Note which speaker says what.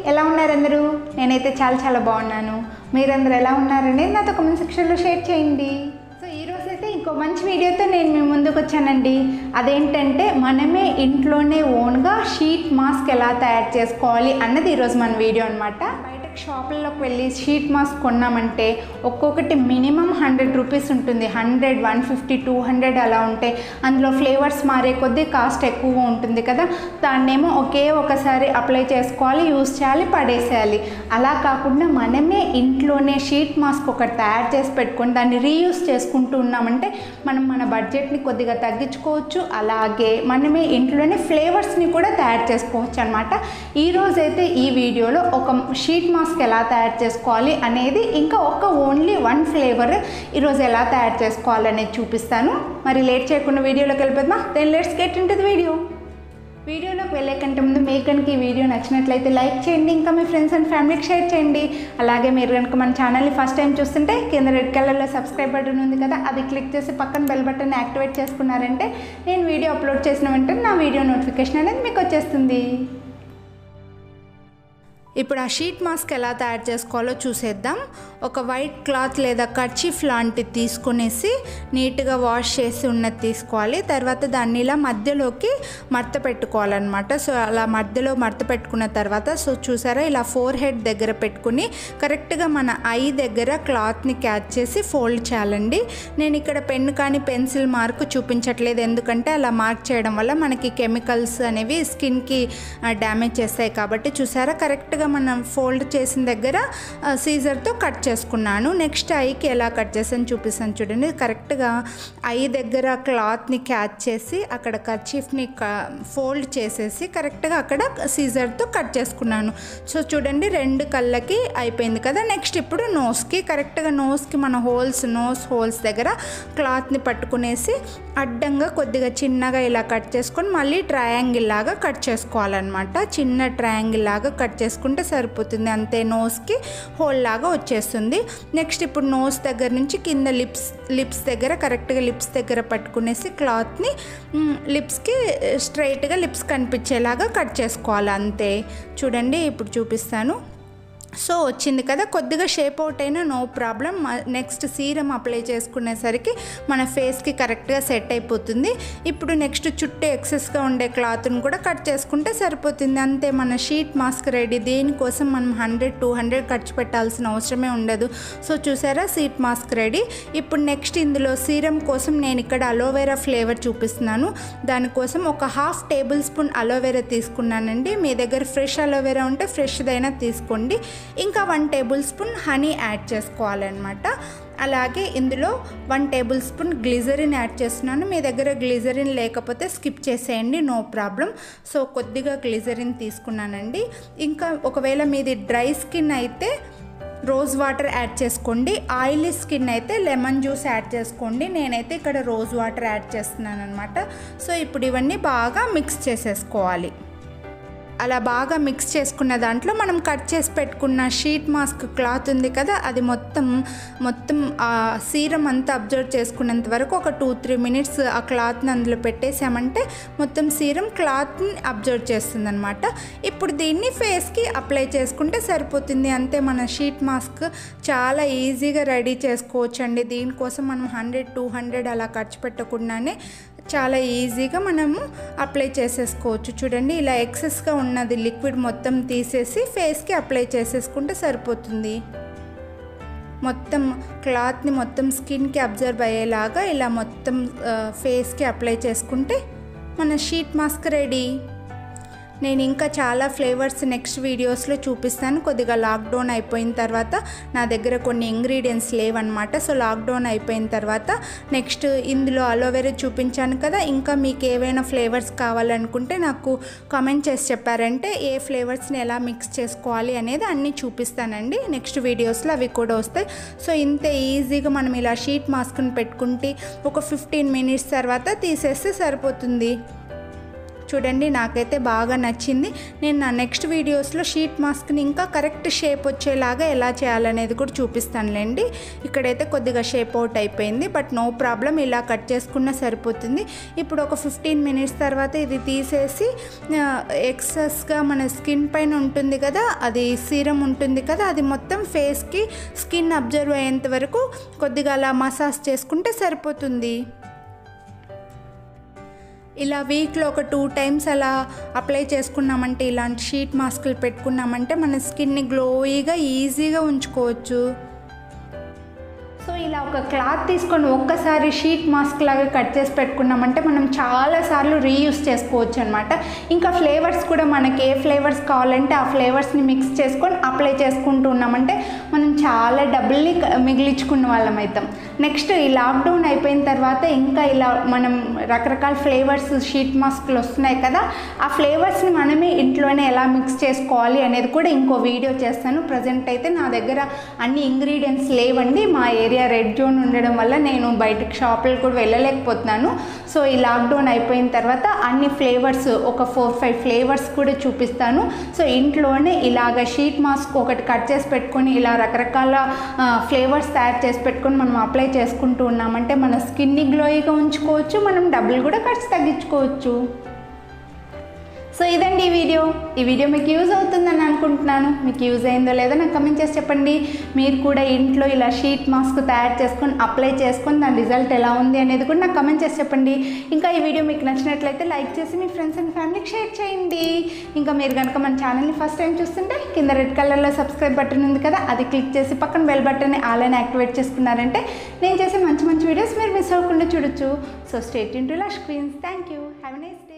Speaker 1: ఎలా ఉన్నారు అందరూ నేనైతే చాలా చాలా బాగున్నాను మీరందరూ ఎలా ఉన్నారనేది నాతో కమెంట్ సెక్షన్లో షేర్ చేయండి సో ఈరోజు అయితే ఇంకో మంచి వీడియోతో నేను మీ ముందుకు వచ్చానండి అదేంటంటే మనమే ఇంట్లోనే ఓన్గా షీట్ మాస్క్ ఎలా తయారు చేసుకోవాలి అన్నది ఈరోజు మన వీడియో అనమాట బయట షాపుల్లోకి వెళ్ళి షీట్ మాస్క్ కొన్నామంటే ఒక్కొక్కటి మినిమం హండ్రెడ్ రూపీస్ ఉంటుంది hundred one fifty two hundred అలా ఉంటాయి అందులో ఫ్లేవర్స్ మారే కొద్దీ కాస్ట్ ఎక్కువగా ఉంటుంది కదా దాన్నేమో ఒకే ఒకసారి అప్లై చేసుకోవాలి యూస్ చేయాలి పడేసేయాలి అలా కాకుండా మనమే ఇంట్లోనే షీట్ మాస్క్ ఒకటి తయారు చేసి పెట్టుకొని దాన్ని రీయూస్ చేసుకుంటూ ఉన్నామంటే మనం మన బడ్జెట్ని కొద్దిగా తగ్గించుకోవచ్చు అలాగే మనమే ఇంట్లోనే ఫ్లేవర్స్ని కూడా తయారు చేసుకోవచ్చు అనమాట ఈరోజైతే ఈ వీడియోలో ఒక షీట్ మాస్క్ ఎలా తయారు చేసుకోవాలి అనేది ఇంకా ఒక ఓన్లీ వన్ ఫ్లేవర్ ఈరోజు ఎలా తయారు చేసుకోవాలి అనేది చూపిస్తాను మరి లేట్ చేయకుండా వీడియోలోకి వెళ్ళిపోదామా then let's get into the video వీడియోలోకి వెళ్ళే కంటే ముందు మీకు కనుక ఈ వీడియో నచ్చినట్లయితే లైక్ చేయండి ఇంకా మీ ఫ్రెండ్స్ అండ్ ఫ్యామిలీకి షేర్ చేయండి అలాగే మీరు కనుక మన ఛానల్ని ఫస్ట్ టైం చూస్తుంటే కింద రెడ్ కలర్లో సబ్స్క్రైబ్ బటన్ ఉంది కదా అది క్లిక్ చేసి పక్కన బెల్ బటన్ యాక్టివేట్ చేసుకున్నారంటే నేను వీడియో అప్లోడ్ చేసిన వెంటనే నా వీడియో నోటిఫికేషన్ అనేది మీకు వచ్చేస్తుంది ఇప్పుడు ఆ షీట్ మాస్క్ ఎలా తయారు చేసుకోవాలో చూసేద్దాం ఒక వైట్ క్లాత్ లేదా కర్చీఫ్ లాంటిది తీసుకునేసి నీట్గా వాష్ చేసి ఉన్నది తీసుకోవాలి తర్వాత దాన్ని ఇలా మధ్యలోకి మడత పెట్టుకోవాలన్నమాట సో అలా మధ్యలో మడత పెట్టుకున్న తర్వాత సో చూసారా ఇలా ఫోర్ హెడ్ దగ్గర పెట్టుకుని కరెక్ట్గా మన ఐ దగ్గర క్లాత్ని క్యాచ్ చేసి ఫోల్డ్ చేయాలండి నేను ఇక్కడ పెన్ కానీ పెన్సిల్ మార్క్ చూపించట్లేదు ఎందుకంటే అలా మార్క్ చేయడం వల్ల మనకి కెమికల్స్ అనేవి స్కిన్కి డ్యామేజ్ చేస్తాయి కాబట్టి చూసారా కరెక్ట్గా మనం ఫోల్డ్ చేసిన దగ్గర సీజర్తో కట్ చేసుకున్నాను నెక్స్ట్ ఐకి ఎలా కట్ చేసాను చూపిస్తాను చూడండి కరెక్ట్గా ఐ దగ్గర క్లాత్ని క్యాచ్ చేసి అక్కడ కర్చీఫ్ని ఫోల్డ్ చేసేసి కరెక్ట్గా అక్కడ సీజర్తో కట్ చేసుకున్నాను సో చూడండి రెండు కళ్ళకి అయిపోయింది కదా నెక్స్ట్ ఇప్పుడు నోస్కి కరెక్ట్గా నోస్కి మన హోల్స్ నోస్ హోల్స్ దగ్గర క్లాత్ని పట్టుకునేసి అడ్డంగా కొద్దిగా చిన్నగా ఇలా కట్ చేసుకొని మళ్ళీ ట్రయాంగిల్ లాగా కట్ చేసుకోవాలన్నమాట చిన్న ట్రయాంగిల్ లాగా కట్ చేసుకుంటే సరిపోతుంది అంతే నోస్కి హోల్ లాగా వచ్చేస్తుంది నెక్స్ట్ ఇప్పుడు నోస్ దగ్గర నుంచి కింద లిప్స్ లిప్స్ దగ్గర కరెక్ట్గా లిప్స్ దగ్గర పట్టుకునేసి క్లాత్ని లిప్స్కి స్ట్రైట్గా లిప్స్ కనిపించేలాగా కట్ చేసుకోవాలి అంతే చూడండి ఇప్పుడు చూపిస్తాను సో వచ్చింది కదా కొద్దిగా షేప్ అవుట్ అయినా no problem next serum apply చేసుకునేసరికి మన ఫేస్కి కరెక్ట్గా సెట్ అయిపోతుంది ఇప్పుడు నెక్స్ట్ చుట్టూ ఎక్సెస్గా ఉండే క్లాత్ని కూడా కట్ చేసుకుంటే సరిపోతుంది అంతే మన షీట్ మాస్క్ రెడీ దేనికోసం మనం హండ్రెడ్ టూ హండ్రెడ్ ఖర్చు పెట్టాల్సిన అవసరమే ఉండదు సో చూసారా సీట్ మాస్క్ రెడీ ఇప్పుడు నెక్స్ట్ ఇందులో సీరం కోసం నేను ఇక్కడ అలోవెరా ఫ్లేవర్ చూపిస్తున్నాను దానికోసం ఒక హాఫ్ టేబుల్ స్పూన్ అలోవెరా తీసుకున్నానండి మీ దగ్గర ఫ్రెష్ అలోవెరా ఉంటే ఫ్రెష్దైనా తీసుకోండి ఇంకా one tablespoon honey add చేసుకోవాలన్నమాట అలాగే ఇందులో one tablespoon glycerin add చేస్తున్నాను మీ దగ్గర గ్లిజరిన్ లేకపోతే స్కిప్ చేసేయండి నో ప్రాబ్లం సో కొద్దిగా గ్లిజరిన్ తీసుకున్నానండి ఇంకా ఒకవేళ మీది డ్రై స్కిన్ అయితే రోజ్ వాటర్ యాడ్ చేసుకోండి ఆయిలీ స్కిన్ అయితే లెమన్ జ్యూస్ యాడ్ చేసుకోండి నేనైతే ఇక్కడ రోజ్ వాటర్ యాడ్ చేస్తున్నాను అనమాట సో ఇప్పుడు ఇవన్నీ బాగా మిక్స్ చేసేసుకోవాలి అలా బాగా మిక్స్ చేసుకున్న దాంట్లో మనం కట్ చేసి పెట్టుకున్న షీట్ మాస్క్ క్లాత్ ఉంది కదా అది మొత్తం మొత్తం ఆ సీరం అంతా అబ్జర్వ్ చేసుకున్నంత వరకు ఒక టూ త్రీ మినిట్స్ ఆ క్లాత్ని అందులో పెట్టేసామంటే మొత్తం సీరం క్లాత్ని అబ్జర్వ్ చేస్తుంది అనమాట ఇప్పుడు దీన్ని ఫేస్కి అప్లై చేసుకుంటే సరిపోతుంది అంతే మన షీట్ మాస్క్ చాలా ఈజీగా రెడీ చేసుకోవచ్చు అండి దీనికోసం మనం హండ్రెడ్ టూ హండ్రెడ్ అలా ఖర్చు పెట్టకుండానే చాలా ఈజీగా మనము అప్లై చేసేసుకోవచ్చు చూడండి ఇలా ఎక్సెస్గా ఉన్నది లిక్విడ్ మొత్తం తీసేసి ఫేస్కి అప్లై చేసేసుకుంటే సరిపోతుంది మొత్తం క్లాత్ని మొత్తం స్కిన్కి అబ్జర్వ్ అయ్యేలాగా ఇలా మొత్తం ఫేస్కి అప్లై చేసుకుంటే మన షీట్ మాస్క్ రెడీ నేను ఇంకా చాలా ఫ్లేవర్స్ నెక్స్ట్ వీడియోస్లో చూపిస్తాను కొద్దిగా లాక్డౌన్ అయిపోయిన తర్వాత నా దగ్గర కొన్ని ఇంగ్రీడియంట్స్ లేవన్నమాట సో లాక్డౌన్ అయిపోయిన తర్వాత నెక్స్ట్ ఇందులో అలోవెరా చూపించాను కదా ఇంకా మీకు ఏవైనా ఫ్లేవర్స్ కావాలనుకుంటే నాకు కామెంట్ చేసి చెప్పారంటే ఏ ఫ్లేవర్స్ని ఎలా మిక్స్ చేసుకోవాలి అనేది అన్నీ చూపిస్తానండి నెక్స్ట్ వీడియోస్లో అవి కూడా వస్తాయి సో ఇంత ఈజీగా మనం ఇలా షీట్ మాస్క్ని పెట్టుకుంటే ఒక ఫిఫ్టీన్ మినిట్స్ తర్వాత తీసేస్తే సరిపోతుంది చూడండి నాకైతే బాగా నచ్చింది నేను నా నెక్స్ట్ వీడియోస్లో షీట్ మాస్క్ని ఇంకా కరెక్ట్ షేప్ వచ్చేలాగా ఎలా చేయాలనేది కూడా చూపిస్తానులేండి ఇక్కడైతే కొద్దిగా షేప్ అవుట్ అయిపోయింది బట్ నో ప్రాబ్లం ఇలా కట్ చేసుకున్నా సరిపోతుంది ఇప్పుడు ఒక ఫిఫ్టీన్ మినిట్స్ తర్వాత ఇది తీసేసి ఎక్సెస్గా మన స్కిన్ పైన ఉంటుంది కదా అది సీరం ఉంటుంది కదా అది మొత్తం ఫేస్కి స్కిన్ అబ్జర్వ్ అయ్యేంత వరకు కొద్దిగా అలా మసాజ్ చేసుకుంటే సరిపోతుంది ఇలా వీక్లో ఒక టూ టైమ్స్ అలా అప్లై చేసుకున్నామంటే ఇలాంటి షీట్ మాస్కులు పెట్టుకున్నామంటే మన స్కిన్ని గ్లోయిగా ఈజీగా ఉంచుకోవచ్చు సో ఇలా ఒక క్లాత్ తీసుకొని ఒక్కసారి షీట్ మాస్క్ లాగా కట్ చేసి పెట్టుకున్నామంటే మనం చాలాసార్లు రీయూస్ చేసుకోవచ్చు అనమాట ఇంకా ఫ్లేవర్స్ కూడా మనకి ఏ ఫ్లేవర్స్ కావాలంటే ఆ ఫ్లేవర్స్ని మిక్స్ చేసుకొని అప్లై చేసుకుంటూ ఉన్నామంటే మనం చాలా డబ్బుల్ని క- మిగిలించుకున్న వాళ్ళం అవుతాం నెక్స్ట్ ఈ లాక్డౌన్ అయిపోయిన తర్వాత ఇంకా ఇలా మనం రకరకాల ఫ్లేవర్స్ షీట్ మాస్క్లు వస్తున్నాయి కదా ఆ ఫ్లేవర్స్ని మనమే ఇంట్లోనే ఎలా మిక్స్ చేసుకోవాలి అనేది కూడా ఇంకో వీడియో చేస్తాను ప్రజెంట్ అయితే నా దగ్గర అన్ని ఇంగ్రీడియంట్స్ లేవండి మా ఏరియా రెడ్ జోన్ ఉండడం వల్ల నేను బయటకు షాపులకు కూడా వెళ్ళలేకపోతున్నాను సో ఈ లాక్డౌన్ అయిపోయిన తర్వాత అన్ని ఫ్లేవర్స్ ఒక ఫోర్ ఫైవ్ ఫ్లేవర్స్ కూడా చూపిస్తాను సో ఇంట్లోనే ఇలాగ షీట్ మాస్క్ ఒకటి కట్ చేసి పెట్టుకొని ఇలా రకరకాల ఫ్లేవర్స్ తయారు చేసి పెట్టుకొని మనం అప్లై చేసుకుంటూ ఉన్నామంటే మన స్కిన్ని గ్లోయిగా ఉంచుకోవచ్చు మనం డబ్బులు కూడా ఖర్చు తగ్గించుకోవచ్చు సో ఇదండి ఈ వీడియో ఈ వీడియో మీకు యూజ్ అవుతుందని అనుకుంటున్నాను మీకు యూజ్ అయిందో లేదో నాకు కమెంట్ చేసి చెప్పండి మీరు కూడా ఇంట్లో ఇలా షీట్ మాస్క్ తయారు చేసుకొని అప్లై చేసుకొని దాని రిజల్ట్ ఎలా ఉంది అనేది కూడా నాకు కమెంట్ చేసి చెప్పండి ఇంకా ఈ వీడియో మీకు నచ్చినట్లయితే లైక్ చేసి మీ ఫ్రెండ్స్ అండ్ ఫ్యామిలీకి షేర్ చేయండి ఇంకా మీరు కనుక మన ఛానల్ని ఫస్ట్ టైం చూస్తుంటే కింద రెడ్ కలర్లో సబ్స్క్రైబ్ బటన్ ఉంది కదా అది క్లిక్ చేసి పక్కన బెల్ బటన్ని ఆన్లైన్ యాక్టివేట్ చేసుకున్నారంటే నేను చేసే మంచి మంచి వీడియోస్ మీరు మిస్ అవ్వకుండా చూడొచ్చు so stay tuned to screens thank you have nice day